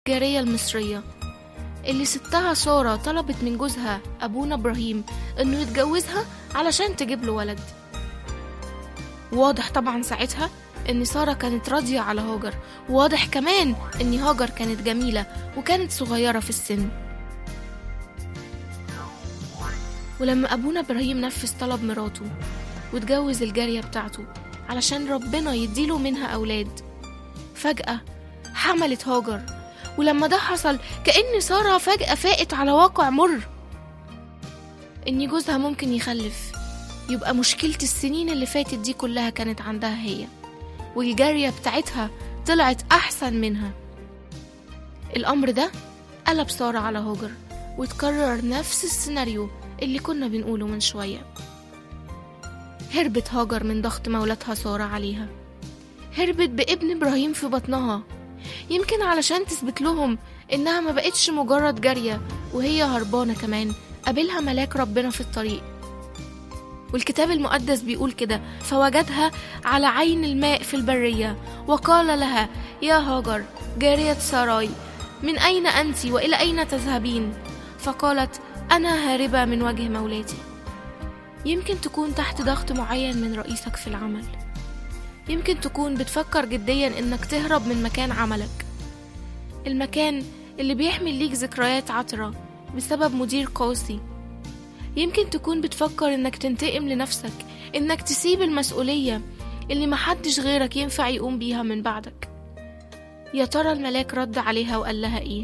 الجارية المصرية اللي ستها سارة طلبت من جوزها أبونا إبراهيم إنه يتجوزها علشان تجيب له ولد واضح طبعا ساعتها إن سارة كانت راضية على هاجر وواضح كمان إن هاجر كانت جميلة وكانت صغيرة في السن ولما أبونا إبراهيم نفذ طلب مراته واتجوز الجارية بتاعته علشان ربنا يديله منها أولاد فجأة حملت هاجر ولما ده حصل كأن سارة فجأة فاقت على واقع مر إن جوزها ممكن يخلف يبقى مشكلة السنين اللي فاتت دي كلها كانت عندها هي والجارية بتاعتها طلعت أحسن منها الأمر ده قلب سارة على هاجر وتكرر نفس السيناريو اللي كنا بنقوله من شوية هربت هاجر من ضغط مولاتها سارة عليها هربت بابن إبراهيم في بطنها يمكن علشان تثبت لهم إنها ما بقتش مجرد جارية وهي هربانة كمان قابلها ملاك ربنا في الطريق والكتاب المقدس بيقول كده فوجدها على عين الماء في البرية وقال لها يا هاجر جارية ساراي من أين أنت وإلى أين تذهبين فقالت أنا هاربة من وجه مولاتي يمكن تكون تحت ضغط معين من رئيسك في العمل يمكن تكون بتفكر جديا انك تهرب من مكان عملك المكان اللي بيحمل ليك ذكريات عطرة بسبب مدير قاسي يمكن تكون بتفكر انك تنتقم لنفسك انك تسيب المسؤولية اللي محدش غيرك ينفع يقوم بيها من بعدك يا ترى الملاك رد عليها وقال لها ايه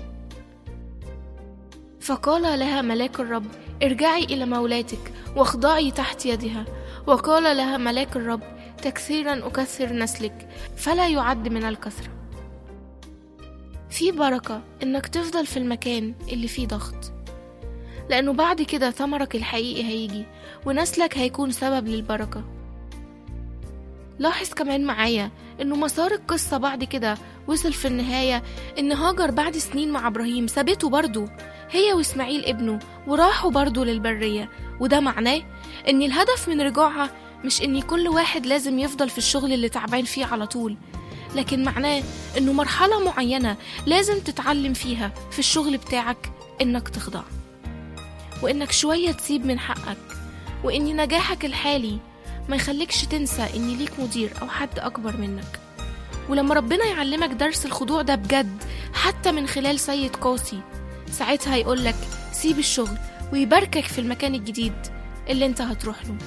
فقال لها ملاك الرب ارجعي الى مولاتك واخضعي تحت يدها وقال لها ملاك الرب تكثيرا أكثر نسلك فلا يعد من الكثرة في بركة إنك تفضل في المكان اللي فيه ضغط لأنه بعد كده ثمرك الحقيقي هيجي ونسلك هيكون سبب للبركة لاحظ كمان معايا إنه مسار القصة بعد كده وصل في النهاية إن هاجر بعد سنين مع إبراهيم سابته برضه هي وإسماعيل ابنه وراحوا برضه للبرية وده معناه إن الهدف من رجوعها مش إن كل واحد لازم يفضل في الشغل اللي تعبان فيه على طول لكن معناه إنه مرحلة معينة لازم تتعلم فيها في الشغل بتاعك إنك تخضع وإنك شوية تسيب من حقك وإن نجاحك الحالي ما يخليكش تنسى إن ليك مدير أو حد أكبر منك ولما ربنا يعلمك درس الخضوع ده بجد حتى من خلال سيد قاسي ساعتها يقولك سيب الشغل ويباركك في المكان الجديد اللي انت هتروح له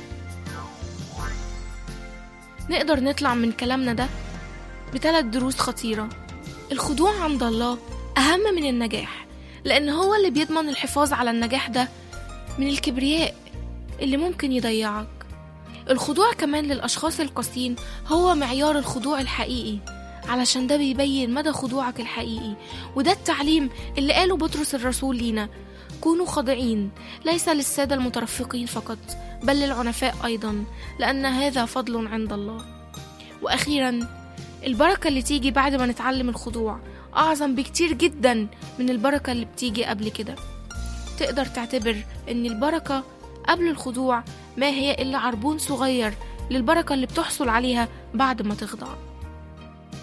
نقدر نطلع من كلامنا ده بثلاث دروس خطيرة الخضوع عند الله أهم من النجاح لأن هو اللي بيضمن الحفاظ على النجاح ده من الكبرياء اللي ممكن يضيعك الخضوع كمان للأشخاص القاسيين هو معيار الخضوع الحقيقي علشان ده بيبين مدى خضوعك الحقيقي وده التعليم اللي قاله بطرس الرسول لينا كونوا خاضعين ليس للسادة المترفقين فقط بل للعنفاء أيضا لأن هذا فضل عند الله وأخيرا البركة اللي تيجي بعد ما نتعلم الخضوع أعظم بكتير جدا من البركة اللي بتيجي قبل كده تقدر تعتبر أن البركة قبل الخضوع ما هي إلا عربون صغير للبركة اللي بتحصل عليها بعد ما تخضع